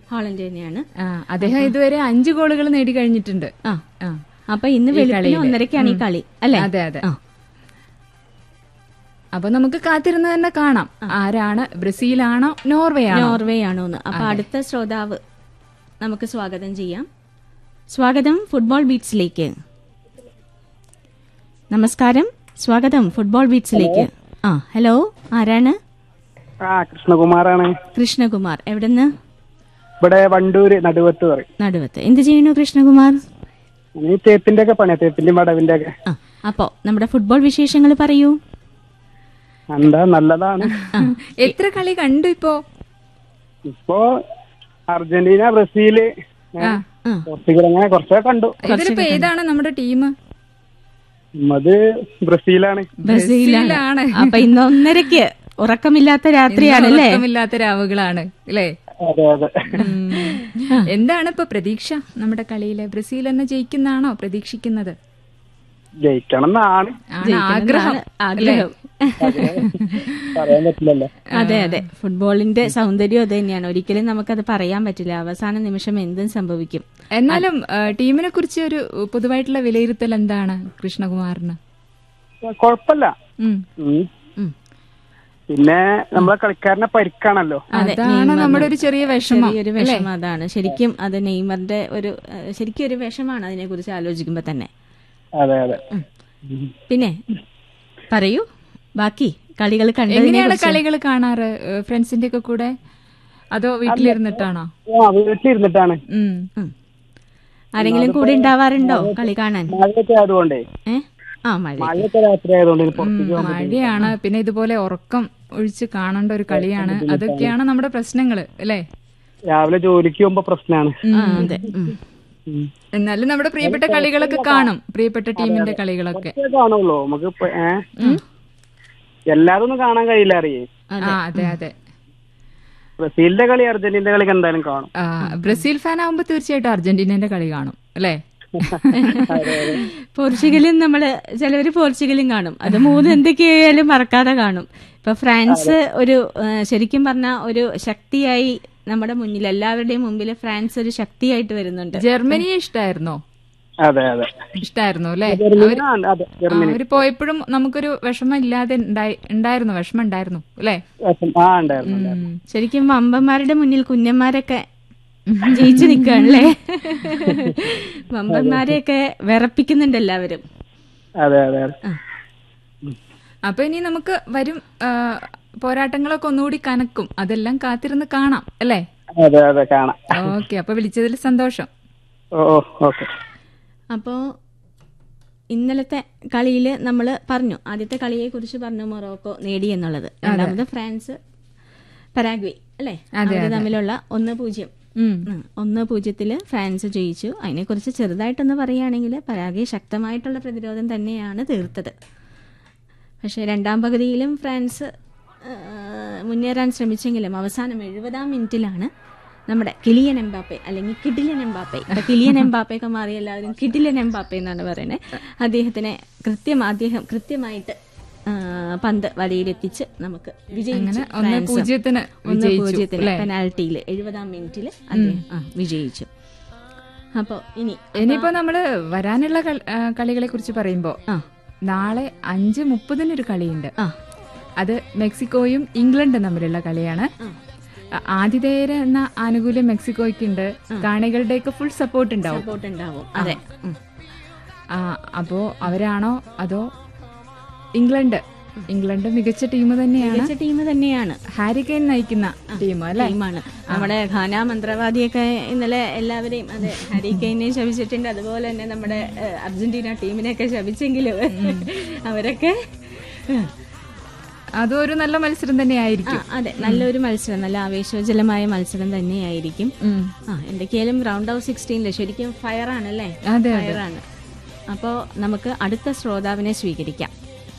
Holland തന്നെയാണ് ആ, അദ്ദേഹം ഇതുവരെ അഞ്ച് ഗോളുകൾ നേടി കഴിഞ്ഞിട്ടുണ്ട് ആ ആ. അപ്പൊ ഇന്ന് ഈ വെളുപ്പിന് കളിയില്. ഒന്നരക്കാണ് ഈ കളി അല്ലേ അതെ അതെ ആ. അപ്പൊ നമുക്ക് കാത്തിരുന്ന് തന്നെ കാണാം ആരാണ് ബ്രസീലാണോ നോർവേ ആണോ നോർവേ ആണോ എന്ന് അപ്പൊ അടുത്ത ശ്രോതാവ് നമുക്ക് സ്വാഗതം ചെയ്യാം സ്വാഗതം ഫുട്ബോൾ ബീറ്റ്സിലേക്ക് നമസ്കാരം സ്വാഗതം ഫുട്ബോൾ ബീറ്റ്സിലേക്ക് ആ ഹലോ ആരാണ് ആ കൃഷ്ണകുമാറാണ് കൃഷ്ണകുമാർ എവിടുന്ന് ഇവിടെ വണ്ടൂര് നടുവത്ത് പറയും നടുവത്ത് എന്ത് ചെയ്യുന്നു കൃഷ്ണകുമാർ ഈ തേപ്പിന്റെ ഒക്കെ പണിയാ തേപ്പിന്റെ മടവിന്റെ ഒക്കെ ആ അപ്പോ നമ്മുടെ ഫുട്ബോൾ വിശേഷങ്ങൾ പറയൂ എന്താ നല്ലതാണ് എത്ര കളി കണ്ടു ഇപ്പോ ഇപ്പോ അർജന്റീന ബ്രസീല് ആ. ആ. പോർച്ചുഗൽ അങ്ങനെ കുറച്ചൊക്കെ കണ്ടു ഇതിലിപ്പോ ഏതാണ് നമ്മുടെ ടീം അത് ബ്രസീലാണ് ബ്രസീലാണ് ബ്രസീലാണ്. അപ്പൊ ഇന്ന് ഒന്നരക്ക് ഉറക്കമില്ലാത്ത രാത്രിയാണല്ലേ ഉറക്കമില്ലാത്ത രാവുകളാണ് അല്ലേ അതെ അതെ ഉം. എന്താണ് ഇപ്പൊ പ്രതീക്ഷ നമ്മുടെ കളിയില് ബ്രസീൽ തന്നെ ജയിക്കുന്നാണോ പ്രതീക്ഷിക്കുന്നത് ജയിക്കണം എന്നാണ് ആണ് ആഗ്രഹം ആഗ്രഹം പറയാൻ പറ്റില്ലല്ലോ അതെ അതെ ഫുട്ബോളിന്റെ സൗന്ദര്യം അത് തന്നെയാണ് ഒരിക്കലും നമുക്കത് പറയാൻ പറ്റില്ല അവസാന നിമിഷം എന്തും സംഭവിക്കും എന്നാലും ആ, ടീമിനെ കുറിച്ച് ഒരു പൊതുവായിട്ടുള്ള വിലയിരുത്തൽ എന്താണ് കൃഷ്ണകുമാറിന് കൊഴപ്പല്ല ഉം. ഉം. ഉം. പിന്നെ നമ്മളെ കളിക്കാരനെ പരിക്കാണല്ലോ അതാണ് നമ്മുടെ ഒരു ചെറിയ വിഷമം ചെറിയൊരു വിഷമം അതാണ് ശരിക്കും അത് നെയ്മറിന്റെ ഒരു ഏഹ്, ശരിക്കും ഒരു വിഷമാണ് അതിനെ കുറിച്ച് ആലോചിക്കുമ്പോ തന്നെ അതെ അതെ പിന്നെ പറയൂ ബാക്കി കളികൾ കണ്ടതിനെ എങ്ങനെയാണ് കളികൾ കാണാറ് ഫ്രണ്ട്സിന്റെ ഒക്കെ കൂടെ അതോ വീട്ടിലിരുന്നിട്ടാണോ ആ വീട്ടിലിരുന്നിട്ടാണ് ഉം. ഉം. ആരെങ്കിലും കൂടെ ഉണ്ടാവാറുണ്ടോ കളി കാണാൻ മഴയൊക്കെ ആയതുകൊണ്ടേ ഏ ആ മഴ മഴയൊക്കെ രാത്രി ആയതുകൊണ്ട് ഇനി പുറത്തേക്ക് പോകാൻ മഴയാണ് പിന്നെ ഇതുപോലെ ഉറക്കം ഒഴിച്ച് കാണേണ്ട ഒരു കളിയാണ് അതൊക്കെയാണ് നമ്മുടെ പ്രശ്നങ്ങള് അല്ലേ രാവിലെ ജോലിക്ക് പോകുമ്പോ പ്രശ്നമാണ് ആ അതെ ഉം. എന്നാലും നമ്മുടെ പ്രിയപ്പെട്ട കളികളൊക്കെ കാണും പ്രിയപ്പെട്ട ടീമിന്റെ കളികളൊക്കെ കാണുള്ളൂ നമുക്ക് ഇപ്പൊ, ഏ? എല്ലാതൊന്നും കാണാൻ കഴിയില്ല അറിയേ ആ അതെ അതെ ബ്രസീലിന്റെ കളി അർജന്റീനയുടെ കളി എന്തായാലും കാണും ആ, ബ്രസീൽ ഫാൻ ആവുമ്പോ തീർച്ചയായിട്ടും അർജന്റീനന്റെ കളി കാണും അല്ലേ പോർച്ചുഗലും നമ്മള് ചിലവര് പോർച്ചുഗലും കാണും അത് മൂന്ന് എന്തൊക്കെയായാലും മറക്കാതെ കാണും ഇപ്പൊ ഫ്രാൻസ് ഒരു ആ, ശരിക്കും പറഞ്ഞ ഒരു ശക്തിയായി നമ്മുടെ മുന്നിൽ എല്ലാവരുടെയും മുമ്പിൽ ഫ്രാൻസ് ഒരു ശക്തിയായിട്ട് വരുന്നുണ്ട് ജർമ്മനിയെ ഇഷ്ടായിരുന്നോ അതെ അതെ ഇഷ്ടായിരുന്നു അല്ലേ ജർമ്മനി ആ, അതെ ജർമ്മനി അവര് പോയപ്പോഴും നമുക്കൊരു വിഷമം ഇല്ലാതെ ഉണ്ടായി- ഉണ്ടായിരുന്നു വിഷമം ഉണ്ടായിരുന്നു അല്ലേ ആ ഉണ്ടായിരുന്നു ഉണ്ടായിരുന്നു. ഉം. ശരിക്കും വമ്പന്മാരുടെ മുന്നിൽ കുഞ്ഞന്മാരൊക്കെ ജയിച്ചു നിൽക്കുകയാണല്ലേ വമ്പന്മാരെയൊക്കെ വിറപ്പിക്കുന്നുണ്ട് എല്ലാവരും അതെ അതെ അതെ അപ്പൊ ഇനി നമുക്ക് വരും ആ, പോരാട്ടങ്ങളൊക്കെ ഒന്നുകൂടി കനക്കും അതെല്ലാം കാത്തിരുന്ന് കാണാം അല്ലേ അതെ അതെ കാണാം ഓക്കെ അപ്പൊ വിളിച്ചതിൽ സന്തോഷം ഓ ഓ ഓക്കെ അപ്പോൾ ഇന്നലത്തെ കളിയിൽ നമ്മൾ പറഞ്ഞു ആദ്യത്തെ കളിയെ കുറിച്ച് പറഞ്ഞു മൊറോക്കോ നേടി എന്നുള്ളത് രണ്ടാമത് ഫ്രാൻസ് പരാഗ്വേ അല്ലേ അവര് തമ്മിലുള്ള ഒന്ന് പൂജ്യം ഉം. ഉം. ഒന്ന് പൂജ്യത്തില് ഫ്രാൻസ് ജയിച്ചു അതിനെക്കുറിച്ച് ചെറുതായിട്ടൊന്ന് പറയുകയാണെങ്കിൽ പരാഗ്വേ ശക്തമായിട്ടുള്ള പ്രതിരോധം തന്നെയാണ് തീർത്തത് പക്ഷേ രണ്ടാം പകുതിയിലും ഫ്രാൻസ് ആ, മുന്നേറാൻ ശ്രമിച്ചെങ്കിലും അവസാനം എഴുപതാം മിനിറ്റിലാണ് നമ്മുടെ കിലിയൻ എംബാപ്പെ അല്ലെങ്കിൽ കിഡിലൻ എംബാപ്പെ ഇപ്പൊ കിലിയൻ എംബാപ്പയൊക്കെ മാറി എല്ലാവരും കിഡിലൻ എംബാപ്പെ എന്നാണ് പറയുന്നത് അദ്ദേഹത്തിനെ കൃത്യം അദ്ദേഹം കൃത്യമായിട്ട് ആ, പന്ത് വലയിലെത്തിച്ച് നമുക്ക് വിജയിച്ചു അങ്ങനെ ഒന്ന് ഫ്രാൻസ്. പൂജ്യത്തിന് ഒന്ന് വിജയിച്ചു, പൂജ്യത്തിന് അല്ലേ? പെനാൽറ്റിയിൽ എഴുപതാം മിനിറ്റിൽ അദ്ദേഹം ആ, വിജയിച്ചു അപ്പോ ഇനി ഇനിയിപ്പോ നമ്മള് വരാനുള്ള കൾ- ആ, കളികളെ കുറിച്ച് പറയുമ്പോ ആ നാളെ അഞ്ച് മുപ്പതിനൊരു കളിയുണ്ട് ആ അത് മെക്സിക്കോയും ഇംഗ്ലണ്ടും തമ്മിലുള്ള കളിയാണ് ആ, ആതിഥേയര് എന്ന ആനുകൂല്യം മെക്സിക്കോയ്ക്കുണ്ട് കാണികളുടെയൊക്കെ ഫുൾ സപ്പോർട്ട് ഉണ്ടാവും സപ്പോർട്ട് ഉണ്ടാവും അതെ ഉം. ആ, അപ്പോ അവരാണോ അതോ ഇംഗ്ലണ്ട് ഇംഗ്ലണ്ട് മികച്ച ടീം തന്നെയാണ് മികച്ച ടീം തന്നെയാണ് ഹാരി കെയ്ൻ നയിക്കുന്ന ടീം അല്ലെ ടീമാണ് നമ്മുടെ ഖാന മന്ത്രവാദിയൊക്കെ ഇന്നലെ എല്ലാവരെയും അതെ ഹാരി കെയിനെ ശപിച്ചിട്ടുണ്ട് അതുപോലെ തന്നെ നമ്മുടെ ഏഹ്, അർജന്റീന ടീമിനെയൊക്കെ ശപിച്ചെങ്കിലും അവരൊക്കെ ഉം. അതും ഒരു നല്ല മത്സരം ആ തന്നെയായിരിക്കും അതെ നല്ലൊരു മത്സരം നല്ല ആവേശോജ്വലമായ മത്സരം തന്നെയായിരിക്കും ഉം. ആ എന്തൊക്കെയായാലും റൗണ്ട് ഓഫ് സിക്സ്റ്റീനില് ശരിക്കും ഫയർ ആണല്ലേ അതെ ഫയർ ആണ് അപ്പോ നമുക്ക് അടുത്ത ശ്രോതാവിനെ സ്വീകരിക്കാം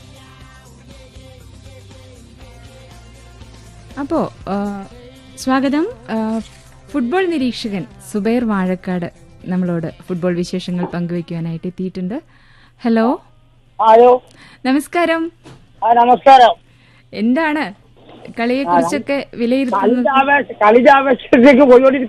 അപ്പോ ആ, സ്വാഗതം ആ, ഫുട്ബോൾ നിരീക്ഷകൻ സുബൈർ വാഴക്കാട് നമ്മളോട് ഫുട്ബോൾ വിശേഷങ്ങൾ പങ്കുവെക്കുവാനായിട്ട് എത്തിയിട്ടുണ്ട് ഹലോ ആയോ നമസ്കാരം ആ നമസ്കാരം എന്താണ് കളിയെ കുറിച്ചൊക്കെ വിലയിരുത്തുന്നത് കളിജാവേശ കളിജാവേശത്തേക്ക് പോയിക്കൊണ്ടിരിക്കും